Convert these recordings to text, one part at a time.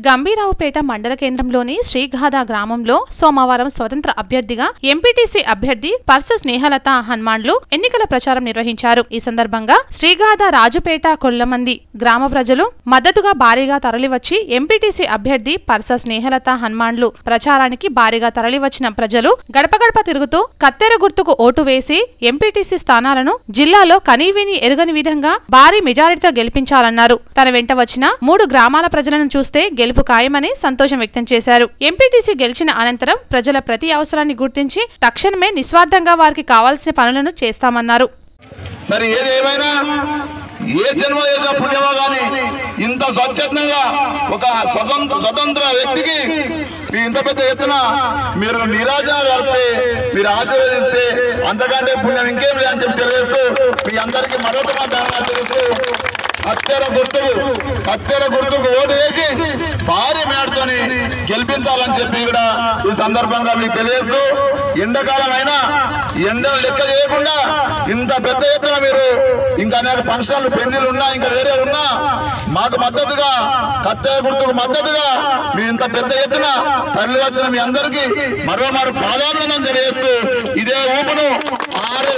గంభీరావుపేట మండల కేంద్రంలోని శ్రీగాథ గ్రామంలో సోమవారం స్వతంత్ర అభ్యర్థిగా ఎంపీటీసీ అభ్యర్థి పర్సు స్నేహలత హనుమాన్లు ఎన్నికల ప్రచారం నిర్వహించారు ఈ సందర్భంగా శ్రీగాథ రాజుపేట కొల్లమంది గ్రామ ప్రజలు మద్దతుగా భారీగా తరలివచ్చి ఎంపీటీసీ అభ్యర్థి పర్స స్నేహలత హనుమాన్లు ప్రచారానికి భారీగా తరలివచ్చిన ప్రజలు గడప గడప తిరుగుతూ కత్తెర గుర్తుకు ఓటు వేసి ఎంపీటీసీ స్థానాలను జిల్లాలో కనీవిని ఎరుగని విధంగా భారీ మెజారిటీతో గెలిపించాలన్నారు తన వెంట వచ్చిన మూడు గ్రామాల ప్రజలను చూస్తే గెలుపు ఖాయమని సంతోషం వ్యక్తం చేశారు ఎంపీటీసీ గెలిచిన అనంతరం ప్రజల ప్రతి అవసరాన్ని గుర్తించి తక్షణమే నిస్వార్థంగా వారికి కావాల్సిన పనులను చేస్తామన్నారు సరే ఏది ఏమైనా ఏ జన్మ చేసిన పుణ్యమో కానీ ఇంత స్వచ్ఛందంగా ఒక స్వతంత్ర స్వతంత్ర వ్యక్తికి మీ ఇంత పెద్ద ఎత్తున మీరు నిరాజన కలిపి మీరు ఆశీర్వదిస్తే అంతకంటే పుణ్యం ఇంకేం లేదని చెప్పి తెలియజేస్తూ మీ అందరికీ మరొక మాట ధన్యవాదాలు తెలుస్తూ కత్తెర గుర్తుకు కత్తెర గుర్తుకు ఓటు వేసి భారీ మేడతోని గెలిపించాలని చెప్పి కూడా ఈ సందర్భంగా మీకు తెలియజేస్తూ ఎండాకాలం అయినా ఎండలు లెక్క చేయకుండా ఇంత పెద్ద ఎత్తున మీరు ఇంకా అనేక ఫంక్షన్లు పెళ్లిలు ఉన్నా ఇంకా వేరే ఉన్నా మాకు మద్దతుగా కత్తెర గుర్తుకు మద్దతుగా మీ ఇంత పెద్ద ఎత్తున తరలి వచ్చిన మీ అందరికీ మరో మరో ప్రాధాన్యత తెలియజేస్తూ ఇదే ఊపును ఆరు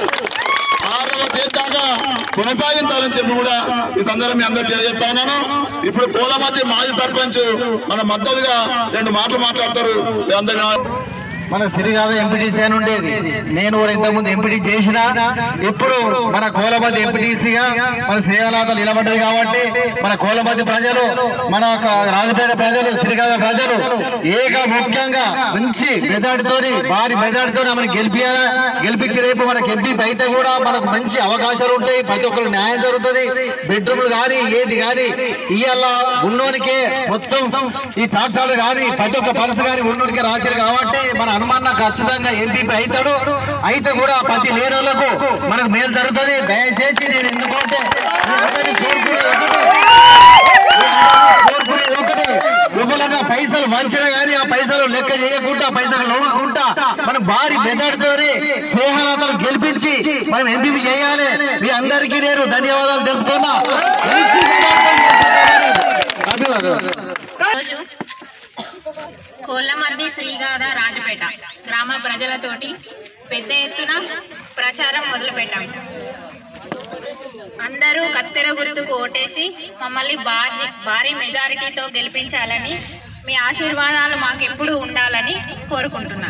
ఆరవ తేదాకా కొనసాగించాలని చెప్పి కూడా ఈ సందర్భం మీ అందరూ తెలియజేస్తా ఉన్నాను ఇప్పుడు పూలమతి మాజీ సర్పంచ్ మన మద్దతుగా రెండు మాటలు మాట్లాడతారు మీ అందరికీ మన సిరిగాద ఎంపీటీసీ అని ఉండేది నేను కూడా ఇంతకుముందు ఎంపీటీ చేసిన ఇప్పుడు మన కోలబద్ది ఎంపీటీసీగా మన శ్రీగాద నిలబడ్డది కాబట్టి మన కోలబద్ది ప్రజలు మన యొక్క రాజపేట ప్రజలు సిరిగాద ప్రజలు ఏక ముఖ్యంగా మంచి మెజార్టీతోని భారీ మెజార్టీతోని మనకి గెలిపియాలా గెలిపించి రేపు మనకి ఎంపీ అయితే కూడా మనకు మంచి అవకాశాలు ఉంటాయి ప్రతి ఒక్కరికి న్యాయం జరుగుతుంది బెడ్రూమ్లు కానీ ఏది కానీ ఇవాళ ఉన్నోనికే మొత్తం ఈ ట్రాక్టర్లు కానీ ప్రతి ఒక్క పరస కానీ ఉన్నోనికే రాశారు కాబట్టి మన హనుమాన్ ఖచ్చితంగా ఎంపీ అవుతాడు అయితే కూడా ప్రతి లేనోళ్లకు మనకు మేలు జరుగుతుంది దయచేసి నేను ఎందుకంటే మీ అందరినీ కోరుకునేది ఒకటే. కోరుకునేది ఒకటే విపులంగా పైసలు వంచిన కానీ ఆ పైసలు లెక్క చేయకుండా పైసలు లవ్వకుండా మనం భారీ మెదడుతోనే స్నేహలతను గెలిపించి మనం ఎంపీ చేయాలి మీ అందరికీ నేను ధన్యవాదాలు తెలుపుతున్నా మంచి మెజారిటీతో గెలిపించాలని అభివాదాలు రోజు కోళ్ళమర్ది శ్రీగాథ రాజపేట గ్రామ ప్రజలతోటి పెద్ద ఎత్తున ప్రచారం మొదలుపెట్టాం అందరూ కత్తెర గుర్తుకు ఓటేసి మమ్మల్ని భారీ భారీ మెజారిటీతో గెలిపించాలని మీ ఆశీర్వాదాలు మాకెప్పుడు ఉండాలని కోరుకుంటున్నాను